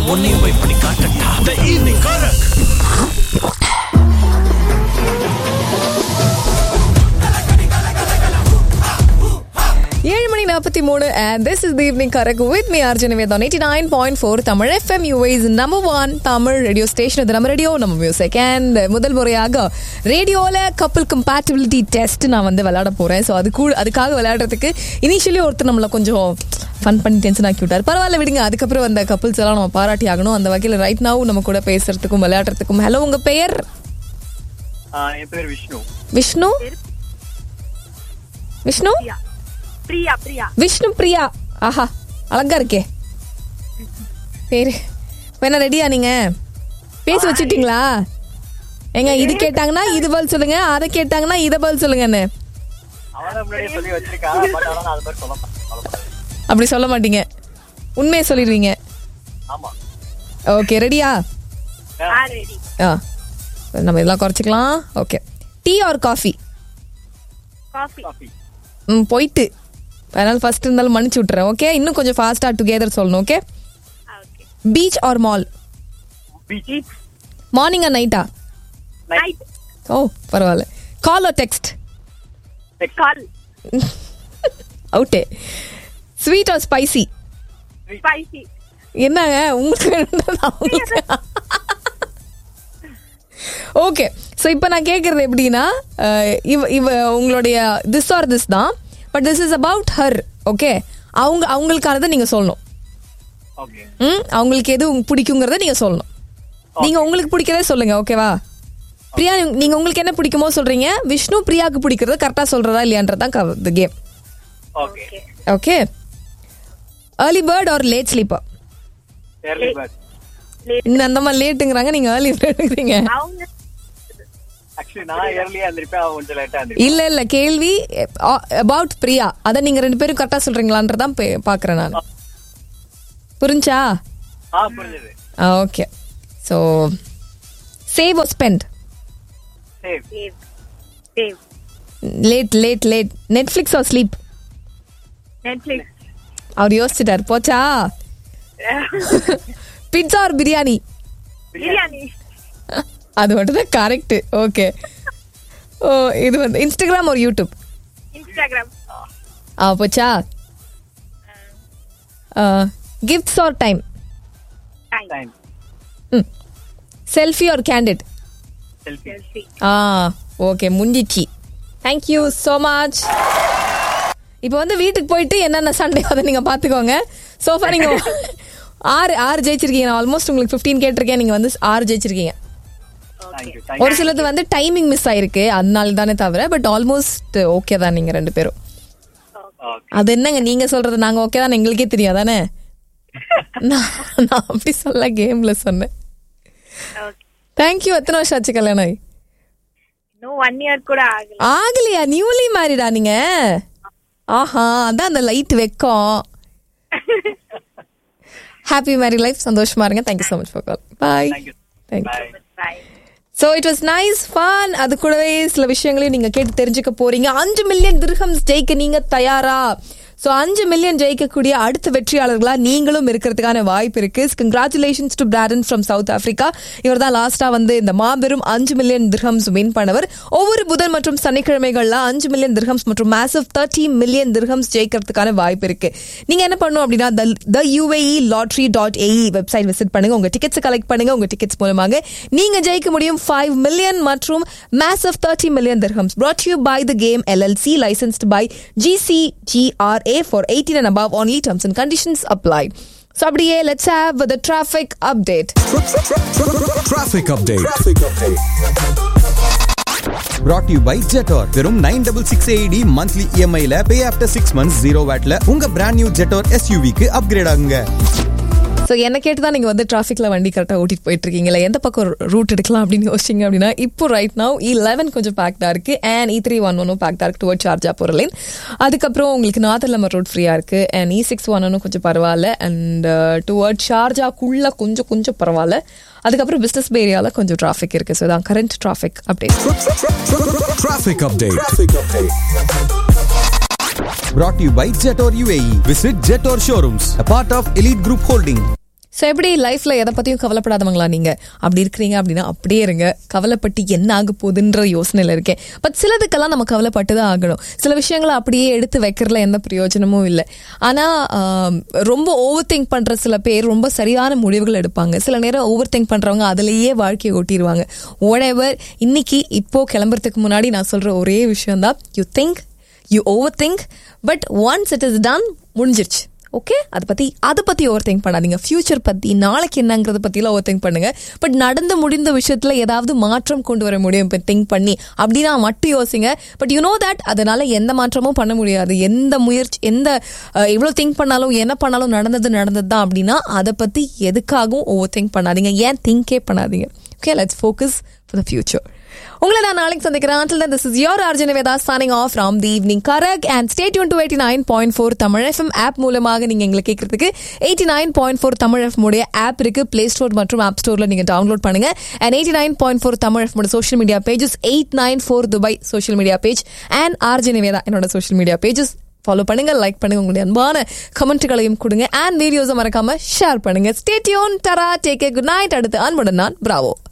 உன்னையும் போய் பண்ணி காட்டட்டா த ஈவினிங் கரக் ஏழு மணி நாற்பத்தி மூணு and this is the evening Karak with me Arjun Vedam eighty nine point four Tamil FM US number one Tamil radio station இது நம்ம ரேடியோ நம்ம மியூசிக் அண்ட் முதல் முறையாக ரேடியோவில் கப்பல் கம்பேட்டபிலிட்டி டெஸ்ட் நான் வந்து விளையாட போகிறேன் ஸோ அது கூட அதுக்காக விளையாடுறதுக்கு இனிஷியலி ஒருத்தர் நம்மளை கொஞ்சம் ஃபன் பண்ணி டென்ஷன் ஆக்கி விட்டார் பரவாயில்ல விடுங்க அதுக்கப்புறம் அந்த கப்பல்ஸ் எல்லாம் நம்ம பாராட்டி ஆகணும் அந்த வகையில் ரைட் நாவும் நம்ம கூட பேசுறதுக்கும் விளையாடுறதுக்கும் ஹலோ உங்கள் பெயர் ஆ, என் பேர் விஷ்ணு விஷ்ணு விஷ்ணு பிரியா பிரியா விஷ்ணு பிரியா ஆஹா அழகா இருக்கே பேரு வேணா ரெடியா நீங்க பேசி வச்சுட்டீங்களா ஏங்க இது கேட்டாங்கன்னா இது பதில் சொல்லுங்க அதை கேட்டாங்கன்னா இதை பதில் சொல்லுங்கன்னு அவனை முன்னாடியே சொல்லி வச்சிருக்கா பட் ஆனா நான் அது மாதிரி சொல்ல மாட்டேன் சொல்லக்கூடாது. அப்படி சொல்ல மாட்டீங்க உண்மையை சொல்லிடுவீங்க ஆமா ஓகே ரெடியா ஆ ரெடி ஆ நம்ம இதெல்லாம் குறைச்சிக்கலாம் okay tea or coffee coffee coffee ம் போயிட்டு அதனால ஃபர்ஸ்ட் இருந்தாலும் மன்னிச்சு விட்டுறேன் ஓகே இன்னும் கொஞ்சம் ஃபாஸ்ட்டாக டுகெதர் சொல்லணும் okay okay beach or mall beach morning or நைட்டா நைட் ஓ பரவாயில்ல கால் ஆர் டெக்ஸ்ட் கால் அவுட்டே ஸ்வீட் ஆர் ஸ்பைசி ஸ்பைசி என்னங்க உங்களுக்கு வேணும்னா அவங்களுக்கு ஓகே ஸோ இப்போ நான் கேட்குறது எப்படின்னா அஹ், இவ இவ உங்களுடைய திஸ் ஆர் திஸ் தான் but this is about her okay அவங்க அவங்களுக்கானதை நீங்கள் சொல்லணும் ஓகே ம் அவங்களுக்கு எது உங்க- பிடிக்குங்கிறத நீங்கள் சொல்லணும் நீங்கள் உங்களுக்கு பிடிக்கிறதே சொல்லுங்க ஓகேவா பிரியா நீங்கள் உங்களுக்கு என்ன பிடிக்குமோ சொல்கிறீங்க விஷ்ணு பிரியாவுக்கு பிடிக்கிறத கரெக்டாக சொல்கிறதா இல்லையான்றது தான் the game okay okay early bird or late sleeper early bird இன்னும் அந்த மாதிரி லேட்டுங்கிறாங்க நீங்க ஏர்லி பேர்டுங்கிறீங்க அவங்க ஆக்சுவலி நான் ஏர்லியா இருந்திருப்பேன் அவன் கொஞ்சம் லேட்டா இருந்திருப்பேன் இல்ல இல்ல கேள்வி அபவுட் பிரியா அத நீங்க ரெண்டு பேரும் கரெக்டா சொல்றீங்களான்றதான் பே- பாக்குறேன் நான் புரிஞ்சா ஆ புரிஞ்சது okay so save or spend save save save late late late Netflix or sleep Netflix அவர் யோசிச்சுட்டார் போச்சா பிட்ஸா ஆர் பிரியாணி பிரியாணி அது மட்டும் தான் கரெக்ட் ஓகே ஓ இது வந்து இன்ஸ்டாகிராம் ஒரு யூடியூப் இன்ஸ்டாகிராம் ஆ போச்சா gifts or time time time selfie or candid selfie selfie ஆ ஓகே முடிஞ்சிச்சு தேங்க்யூ ஸோ மச் இப்போ வந்து வீட்டுக்கு போயிட்டு என்னென்ன சண்டே அதை நீங்கள் பார்த்துக்கோங்க சோஃபா நீங்கள் ஆறு ஆறு ஜெயிச்சிருக்கீங்க நான் ஆல்மோஸ்ட் உங்களுக்கு ஃபிஃப்டீன் கேட்டிருக்கேன் நீங்கள் வந்து ஆறு ஜெயிச்சிருக்கீங்க தேங்க்யூ ஒரு தேங்க்யூ சிலது வந்து டைமிங் மிஸ் ஆயிருக்கு அதனால தானே தவிர பட் ஆல்மோஸ்ட் ஓகே தான் நீங்கள் ரெண்டு பேரும் ஓகே அது என்னங்க நீங்க சொல்றது நாங்க ஓகே தான் எங்களுக்கே தெரியும் தானே நான் நான் அப்படி சொல்ல கேம்ல சொன்னேன் ஓகே தேங்க்யூ எத்தனை வருஷம் ஆச்சு கல்யாணம் ஆகி? இன்னும் ஒன் இயர் கூட ஆகல ஆகலையா நியூலி மேரிடா நீங்க ஆஹா அதான் அந்த லைட் வெக்கம் ஹாப்பி மேரி லைஃப் சந்தோஷமா இருங்க thank you so much for call bye thank you thank you bye bye so it was nice fun அது கூடவே சில விஷயங்களையும் நீங்க கேட்டு தெரிஞ்சுக்க போறீங்க அஞ்சு மில்லியன் திர்ஹம்ஸ் ஜெயிக்க நீங்க தயாரா ஸோ அஞ்சு மில்லியன் ஜெயிக்கக்கூடிய அடுத்த வெற்றியாளர்களா நீங்களும் இருக்கிறதுக்கான வாய்ப்பு இருக்கு congratulations to Braden from South Africa இவர் தான் லாஸ்டா வந்து இந்த மாபெரும் அஞ்சு மில்லியன் திர்ஹம்ஸ் வின் பண்ணவர் ஒவ்வொரு புதன் மற்றும் சனிக்கிழமைகள்ல அஞ்சு மில்லியன் திர்ஹம்ஸ் மற்றும் மேசிவ் தேர்ட்டி மில்லியன் திர்ஹம்ஸ் ஜெயிக்கிறதுக்கான வாய்ப்பு இருக்கு நீங்க என்ன பண்ணணும் அப்படின்னா the UAE lottery dot AE website visit பண்ணுங்க உங்க டிக்கெட்ஸ் கலெக்ட் பண்ணுங்க உங்க டிக்கெட்ஸ் மூலமாக நீங்க ஜெயிக்க முடியும் ஃபைவ் மில்லியன் மற்றும் massive thirty million dirhams brought you by the game LLC licensed by GCGRA for 18 and above only terms and conditions apply so அப்படியே let's have the traffic update Traffic update. Brought to you by Jetor. வெறும் nine double six AED monthly இஎம்ஐல pay after six months zero வேட்ல உங்க brand new Jetour எஸ்யூவிக்கு upgrade ஆகுங்க so என்ன கேட்டு தான் நீங்கள் வந்து டிராஃபிக்கில் வண்டி கரெக்டாக ஓட்டிட்டு போயிட்டு இருக்கீங்களா எந்த பக்கம் ரூட் எடுக்கலாம் அப்படின்னு யோசிச்சிங்க அப்படின்னா இப்போ ரைட் நவ் இ லெவன் கொஞ்சம் பேக்டாக இருக்கு அண்ட் இ த்ரீ ஒன் ஒன்னும் பேக்டாக இருக்கு டுவர்ட் சார்ஜா போகிற லைன் அதுக்கப்புறம் உங்களுக்கு நாதர்லமர் ரோட் ஃப்ரீயாக இருக்கு அண்ட் இ சிக்ஸ் ஒன் ஒன்னும் கொஞ்சம் பரவாயில்ல அண்ட் டுவர்ட் ஷார்ஜாக்குள்ள கொஞ்சம் கொஞ்சம் பரவாயில்ல அதுக்கப்புறம் பிஸ்னஸ் ஏரியாவில் கொஞ்சம் டிராஃபிக் இருக்கு ஸோ தான் current traffic update Traffic update. Brought to you by Jetor UAE. Visit Jetor showrooms, a part of Elite Group Holding. So எப்படி லைஃப்ல எதை பத்தியும் கவலைப்படாதவங்களா நீங்க அப்படி இருக்கிறீங்க அப்படின்னா அப்படியே இருங்க கவலைப்பட்டு என்ன ஆக போகுதுன்ற யோசனையில இருக்கேன் பட் சிலதுக்கெல்லாம் நம்ம கவலைப்பட்டு தான் ஆகணும் சில விஷயங்களை அப்படியே எடுத்து வைக்கிறதுல எந்த பிரயோஜனமும் இல்லை ஆனா ஆம், ரொம்ப ஓவர் திங்க் பண்ற சில பேர் ரொம்ப சரியான முடிவுகள் எடுப்பாங்க சில நேரம் ஓவர் திங்க் பண்றவங்க அதுலயே வாழ்க்கையை ஓட்டிடுவாங்க ஓடெவர் இன்னைக்கு இப்போ கிளம்புறதுக்கு முன்னாடி நான் சொல்ற ஒரே விஷயம் தான் you think you overthink but once it is done முடிஞ்சிருச்சு ஓகே அதை பத்தி அதை பத்தி ஓவர் திங்க் பண்ணாதீங்க ஃபியூச்சர் பத்தி நாளைக்கு என்னங்கிறத பத்திலாம் ஓவர் திங்க் பண்ணுங்க பட் நடந்து முடிந்த விஷயத்துல ஏதாவது மாற்றம் கொண்டு வர முடியும் இப்போ திங்க் பண்ணி அப்படின்னா மட்டும் யோசிங்க பட் யூ நோ தட் அதனால எந்த மாற்றமும் பண்ண முடியாது எந்த முயற்சி எந்த அஹ், எவ்வளவு திங்க் பண்ணாலும் என்ன பண்ணாலும் நடந்தது நடந்தது தான் அப்படின்னா அதை பத்தி எதுக்காகவும் ஓவர் திங்க் பண்ணாதீங்க ஏன் திங்கே பண்ணாதீங்க okay let's focus for the future உங்களை நான் நாளைக்கு சந்திக்கிறேன் until then this is your Arjuna Veda signing off from the evening Karak and stay tuned to 89.4 Tamil FM app மூலமாக நீங்க எங்களை கேட்கறதுக்கு 89.4 தமிழ் எஃப்எம் உடைய ஆப் இருக்கு பிளே ஸ்டோர் மற்றும் ஆப் ஸ்டோர்ல நீங்க டவுன்லோட் பண்ணுங்க and 89.4 Tamil FM social media pages 894 Dubai social media page and Arjuna Veda என்னோட சோஷியல் மீடியா பேஜஸ் ஃபாலோ பண்ணுங்க லைக் பண்ணுங்க உங்களுடைய அன்பான கமெண்ட்களையும் கொடுங்க அண்ட் வீடியோஸை மறக்காம ஷேர் பண்ணுங்க ஸ்டே டியூன் டரா டேக் குட் நைட் அடுத்து அன்புடன் நான் பிராவோ